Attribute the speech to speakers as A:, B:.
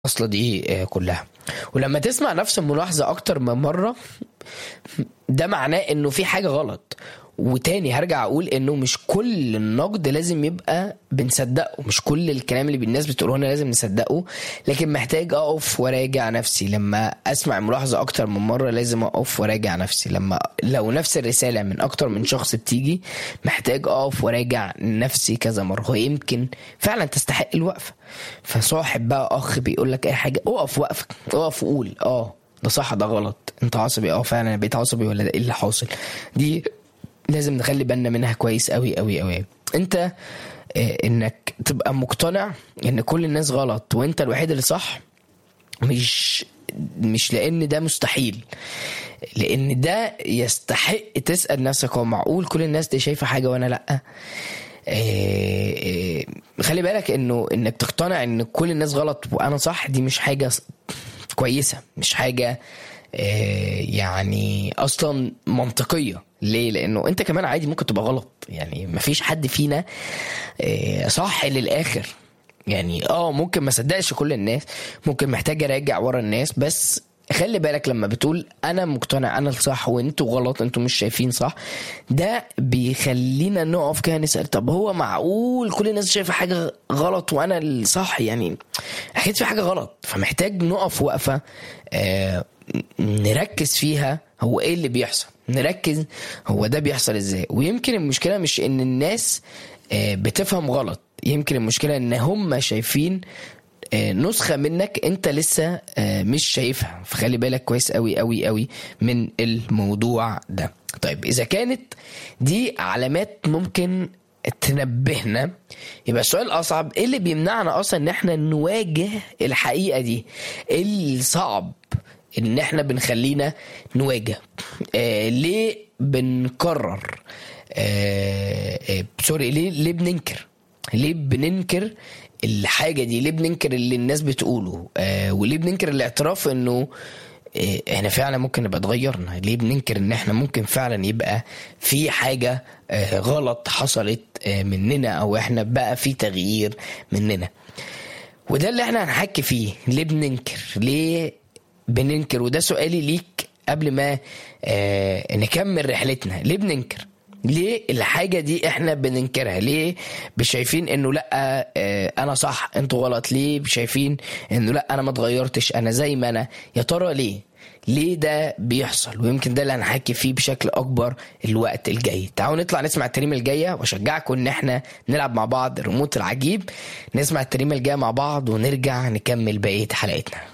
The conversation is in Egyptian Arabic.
A: الأصلة دي آه، كلها ولما تسمع نفس الملاحظة أكتر من مرة ده معناه إنه في حاجة غلط وتاني هرجع أقول إنه مش كل النقد لازم يبقى بنصدقه مش كل الكلام اللي الناس بتقوله لنا لازم نصدقه لكن محتاج أقف وراجع نفسي لما أسمع ملاحظة أكتر من مرة لازم أقف وراجع نفسي لما لو نفس الرسالة من أكتر من شخص بتيجي محتاج أقف وراجع نفسي كذا مرة هو يمكن فعلا تستحق الوقفة فصاحب بقى أخ بيقول لك أي حاجة أقف وقفك أقف وقول أه ده صح ده غلط انت عصبي اه فعلا انا بقيت عصبي ولا ده ايه اللي حاصل دي لازم نخلي بالنا منها كويس قوي قوي قوي انت آه، انك تبقى مقتنع ان كل الناس غلط وانت الوحيد اللي صح مش مش لان ده مستحيل لان ده يستحق تسال نفسك هو معقول كل الناس دي شايفه حاجه وانا لا آه، آه، خلي بالك انه انك تقتنع ان كل الناس غلط وانا صح دي مش حاجه ص- كويسه مش حاجه آه، يعني اصلا منطقيه ليه لانه انت كمان عادي ممكن تبقى غلط يعني مفيش حد فينا آه، صح للاخر يعني اه ممكن ما صدقش كل الناس ممكن محتاج اراجع ورا الناس بس خلي بالك لما بتقول انا مقتنع انا الصح وانتوا غلط انتوا مش شايفين صح ده بيخلينا نقف كده نسال طب هو معقول كل الناس شايفه حاجه غلط وانا الصح يعني اكيد في حاجه غلط فمحتاج نقف وقفه آه نركز فيها هو ايه اللي بيحصل نركز هو ده بيحصل ازاي ويمكن المشكله مش ان الناس آه، بتفهم غلط يمكن المشكله ان هم شايفين آه، نسخه منك انت لسه آه، مش شايفها فخلي بالك كويس قوي قوي قوي من الموضوع ده طيب اذا كانت دي علامات ممكن تنبهنا يبقى السؤال الاصعب ايه اللي بيمنعنا اصلا ان احنا نواجه الحقيقه دي ايه الصعب ان احنا بنخلينا نواجه آه ليه بنكرر آه آه سوري ليه ليه بننكر ليه بننكر الحاجة دي ليه بننكر اللي الناس بتقوله آه وليه بننكر الاعتراف انه آه، احنا فعلا ممكن نبقى اتغيرنا ليه بننكر ان احنا ممكن فعلا يبقى في حاجة آه غلط حصلت آه مننا او احنا بقى في تغيير مننا وده اللي احنا هنحكي فيه ليه بننكر ليه بننكر وده سؤالي ليك قبل ما آه نكمل رحلتنا ليه بننكر ليه الحاجة دي احنا بننكرها ليه شايفين انه لا آه انا صح انتوا غلط ليه شايفين انه لا انا ما اتغيرتش انا زي ما انا يا ترى ليه ليه ده بيحصل ويمكن ده اللي هنحكي فيه بشكل اكبر الوقت الجاي تعالوا نطلع نسمع التريمه الجايه واشجعكم ان احنا نلعب مع بعض الريموت العجيب نسمع التريمه الجايه مع بعض ونرجع نكمل بقيه حلقتنا